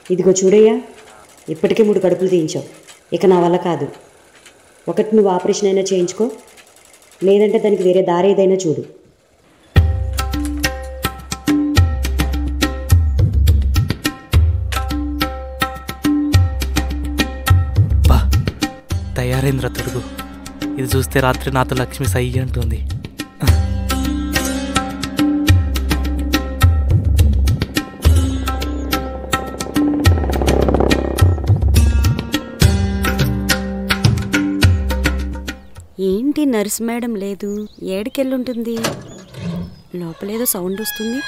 ఇదిగో చూడయ్యా ఇప్పటికే మూడు కడుపులు తీయించావు ఇక నా వల్ల కాదు ఒకటి నువ్వు ఆపరేషన్ అయినా చేయించుకో లేదంటే దానికి వేరే దారి ఏదైనా చూడు బా తయారైందిరా తొడుగు ఇది చూస్తే రాత్రి నాతో లక్ష్మి సై అంటుంది ఏంటి నర్స్ మేడం లేదు ఏడికెళ్ళుంటుంది లోపలేదో సౌండ్ వస్తుంది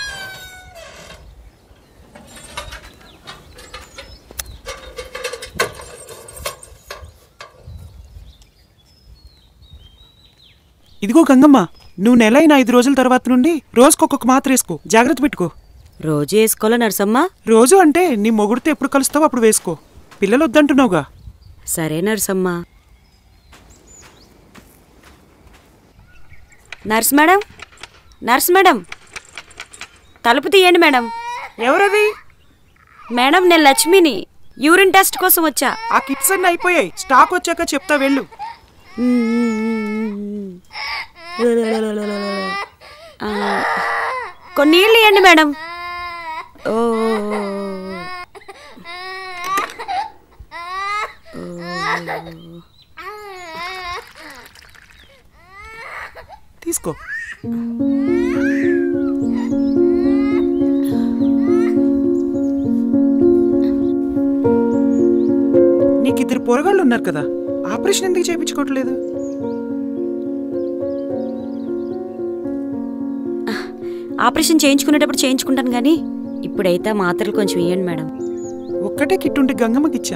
ఇదిగో గంగమ్మ నువ్వు నెల అయిన ఐదు రోజుల తర్వాత నుండి రోజుకొక మాత్ర వేసుకో జాగ్రత్త పెట్టుకో రోజు వేసుకోవాలా నర్సమ్మ రోజు అంటే నీ మొగుడితో ఎప్పుడు కలుస్తావో అప్పుడు వేసుకో పిల్లలు వద్దంటున్నావుగా సరే నర్సమ్మ నర్స్ మేడం నర్స్ మేడం తలుపు తీయండి మేడం ఎవరది మేడం నేను లక్ష్మిని యూరిన్ టెస్ట్ కోసం వచ్చా ఆ కిట్స్ అన్ని అయిపోయాయి స్టాక్ వచ్చాక చెప్తా వెళ్ళు ఆ, కొన్ని నీళ్ళు ఇవ్వండి మేడం ఓ తీసుకో నీకు ఇద్దరు పొరగాళ్ళు ఉన్నారు కదా ఆపరేషన్ ఎందుకు చేయించుకోవట్లేదు ఆపరేషన్ చేయించుకునేటప్పుడు చేయించుకుంటాను కానీ ఇప్పుడైతే ఆ మాత్రలు కొంచెం ఇవ్వండి మేడం ఒక్కటే కిట్ ఉంటే గంగమ్మకి ఇచ్చా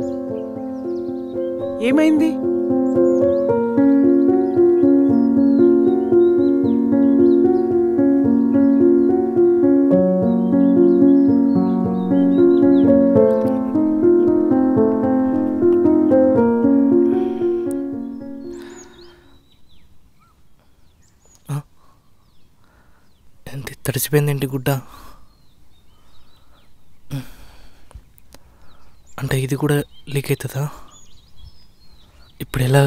ఏమైంది ఎంత తడిసిపోయింది ఏంటి గుడ్డ అంటే ఇది కూడా లీక్ అవుతుందా ఇప్పుడు ఎలా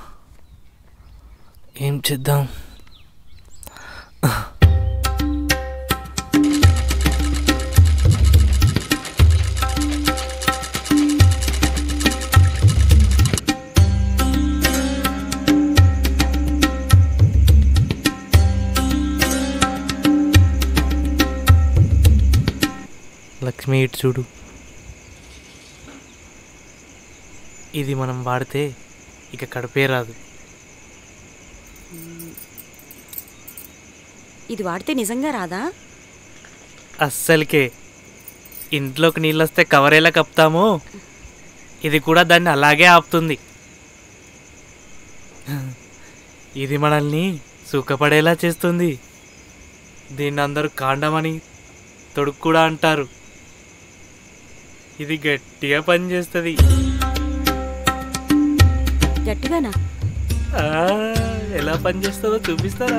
ఏం చేద్దాం లక్ష్మి ఇటు చూడు ఇది మనం వాడితే ఇక కడుపే రాదు ఇది వాడితే నిజంగా రాదా అస్సలకే ఇంట్లోకి నీళ్ళు వస్తే కవర్ ఎలా కప్తామో ఇది కూడా దాన్ని అలాగే ఆపుతుంది ఇది మనల్ని సుఖపడేలా చేస్తుంది దీన్ని అందరూ కాండమని తొడుగు కూడా అంటారు ఇది గట్టిగా పనిచేస్తుంది గట్టిగానా ఆ, ఎలా పనిచేస్తుందో చూపిస్తారా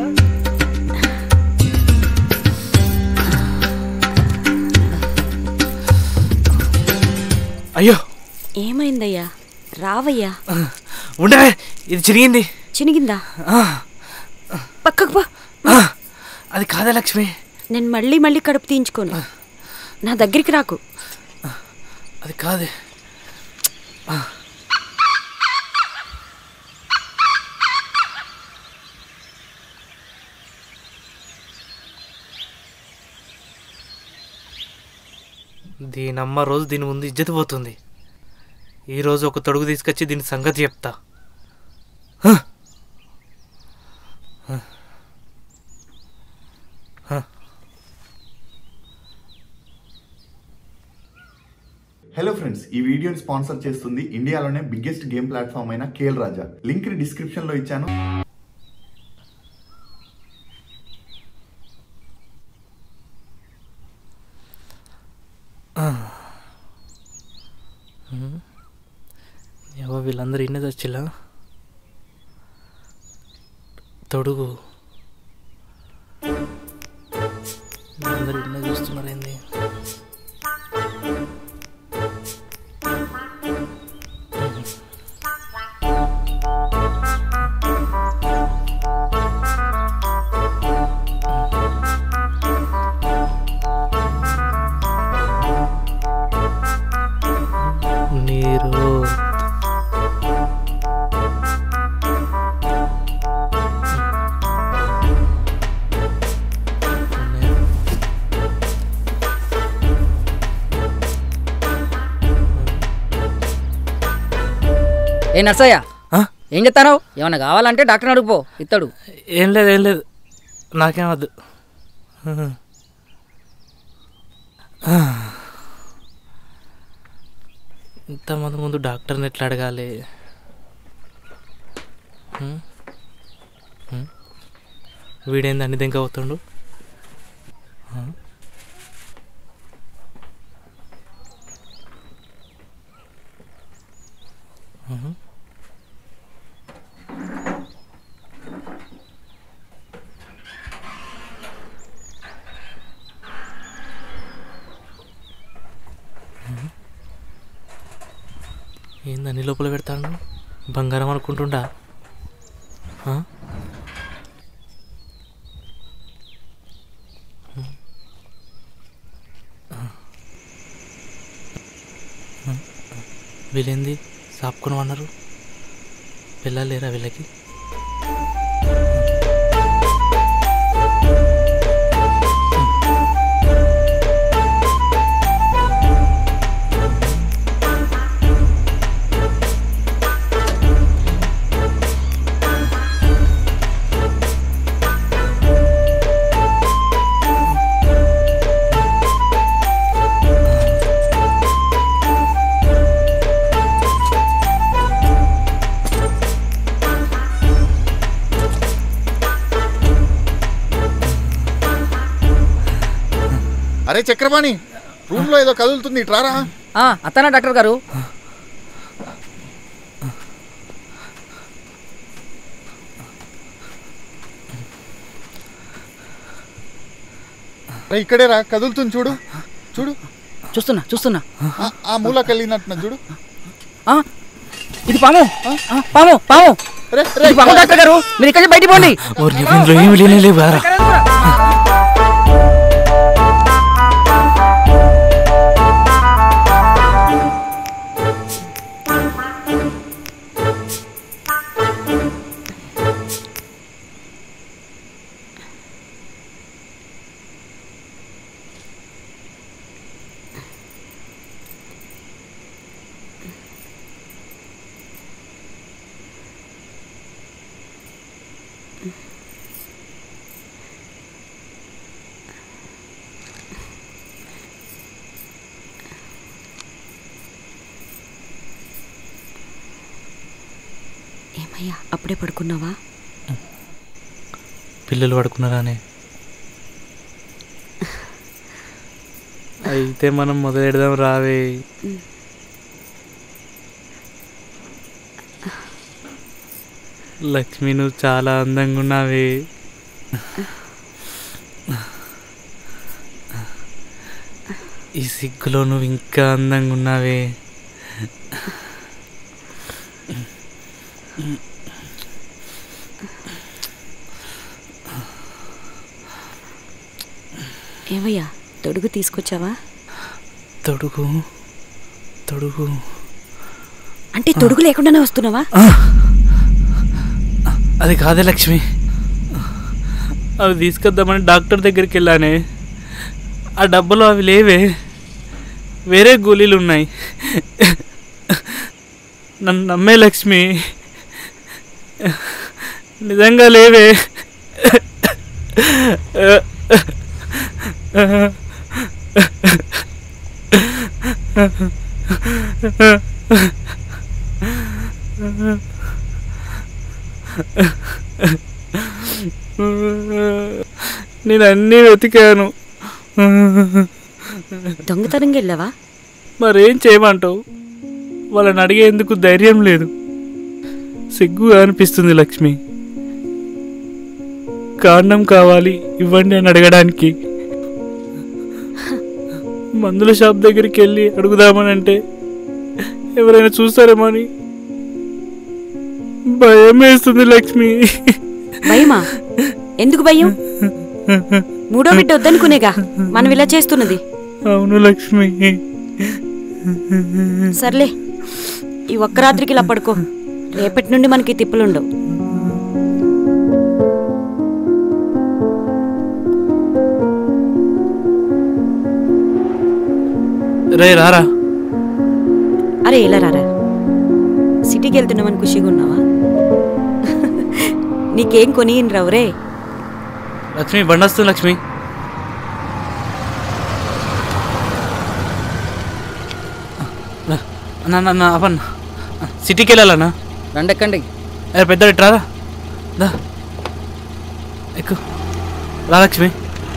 అయ్యో ఏమైందయ్యా రావయ్యా ఉండవే ఇది చిరిగింది చినిగిందా ఆ, పక్కకు పో ఆ, అది కాదా లక్ష్మి నేను మళ్ళీ మళ్ళీ కడుపు తీయించుకోను నా దగ్గరికి రాకు అది కాదే దీనమ్మ రోజు దీని ముందు ఇజ్జత పోతుంది ఈరోజు ఒక తొడుగు తీసుకొచ్చి దీని సంగతి చెప్తా హ! హ! హ! హలో ఫ్రెండ్స్ ఈ వీడియోని స్పాన్సర్ చేస్తుంది ఇండియాలోనే బిగ్గెస్ట్ గేమ్ ప్లాట్ఫామ్ అయిన కేల్ రాజా లింక్ ని డిస్క్రిప్షన్ లో ఇచ్చాను ఏవో వీళ్ళందరూ ఇన్నది వచ్చిలా తొడుగు వీళ్ళందరూ ఇన్న చూస్తున్నారు ఏంది ఏ నర్సయ్య ఆ? ఏం చెప్తాను ఏమన్నా కావాలంటే డాక్టర్ అడుగుపో ఇస్తాడు ఏం లేదు ఏం లేదు నాకేం వద్దు ఇంతమంది ముందు డాక్టర్ని ఎట్లా అడగాలి హ్మ్? హ్మ్? వీడేంది అన్ని దింక అవుతుండు హ్మ్? హ్మ్? ఏంది అన్ని లోపల పెడతాడు బంగారం అనుకుంటుండా ఆ? వీళ్ళేంది సాపుకొని అన్నారు పిల్లలేరా వీళ్ళకి అరే చక్రపాణి రూమ్ లో ఏదో కదులుతుంది ఇట్రారా ఆ, అత్తనా డాక్టర్ గారు అరే ఇక్కడే రా కదులుతుంది చూడు చూడు చూస్తున్నా చూస్తున్నా ఆ- ఆ మూలకి వెళ్ళినట్టున్నా చూడు ఆ, ఇది పాము ఆ, పాము పాము రే ఇది పాము డాక్టర్ గారు మీరు ఇక్కడ బయటికి పోండి ఓరి ఇందులో ఏమి లేనే లేవు గారా ఏమయ్యా అప్పుడే పడుకున్నావా పిల్లలు పడుకున్నారానే అయితే మనం మొదలెడదాం రావే లక్ష్మి నువ్వు చాలా అందంగా ఉన్నావే ఈ సిగ్గులో నువ్వు ఇంకా అందంగా ఉన్నావే ఏమయ్యా తొడుగు తీసుకొచ్చావా తొడుగు తొడుగు అంటే తొడుగు లేకుండానే వస్తున్నావా అది కాదే లక్ష్మి అవి తీసుకొద్దామని డాక్టర్ దగ్గరికి వెళ్ళానే ఆ డబ్బులో అవి లేవే వేరే గోళీలు ఉన్నాయి నన్ను నమ్మే లక్ష్మి నిజంగా లేవే నేను అన్నీ వెతికాను దొంగతనంగా వెళ్ళావా మరేం చేయమంటావు వాళ్ళని అడిగేందుకు ధైర్యం లేదు సిగ్గుగా అనిపిస్తుంది లక్ష్మి కారణం కావాలి ఇవ్వండి అని అడగడానికి మందుల షాప్ దగ్గరికి వెళ్ళి అడుగుదామని అంటే ఎవరైనా చూస్తారేమో అని భయం వేస్తుంది లక్ష్మి భయమా ఎందుకు భయం మూడో బిడ్డ వద్దనుకునేగా మనం ఇలా చేస్తున్నది అవును లక్ష్మి సర్లే ఈ ఒక్క రాత్రికి ఇలా పడుకో రేపటి నుండి మనకి తిప్పులుండవు రే రారా అరే ఇలా రారా సిటీ సిటీకి వెళ్తున్నామని ఖుషిగా ఉన్నావా నీకేం కొనియను రావురే లక్ష్మి బండి వస్తుంది లక్ష్మి నా నా నా అవన్న సిటీకి వెళ్ళాలన్నా రండి ఎక్కండి అరే పెద్ద రారా దా ఎక్కు రా లక్ష్మి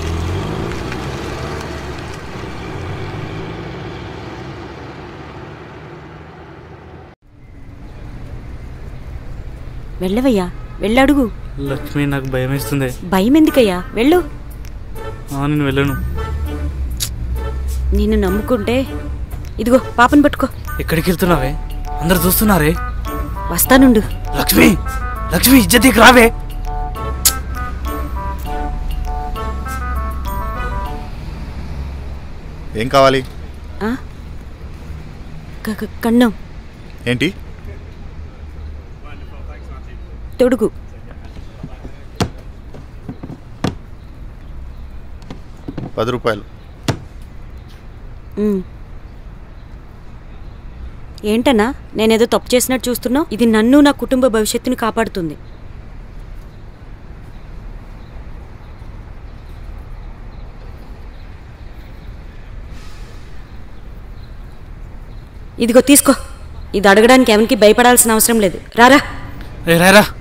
వెళ్ళవయ్యా వెళ్ళడుగు లక్ష్మి నాకు భయం వేస్తుంది భయం ఎందుకయ్యా వెళ్ళు ఆ, నేను వెళ్ళను నిన్ను నమ్ముకుంటే ఇదిగో పాపను పట్టుకో ఎక్కడికి వెళ్తున్నావే అందరు చూస్తున్నారే వస్తానుండు లక్ష్మి లక్ష్మి ఇజ్జతీకి రావే ఏం కావాలి ఆ? క- క- కన్నం ఏంటి తొడుగు పది రూపాయలు ఉమ్. ఏంటన్నా నేనేదో తప్పు చేసినట్టు చూస్తున్నావు ఇది నన్ను నా కుటుంబ భవిష్యత్తుని కాపాడుతుంది ఇదిగో తీసుకో ఇది అడగడానికి ఎవరికి భయపడాల్సిన అవసరం లేదు రారా రే రారా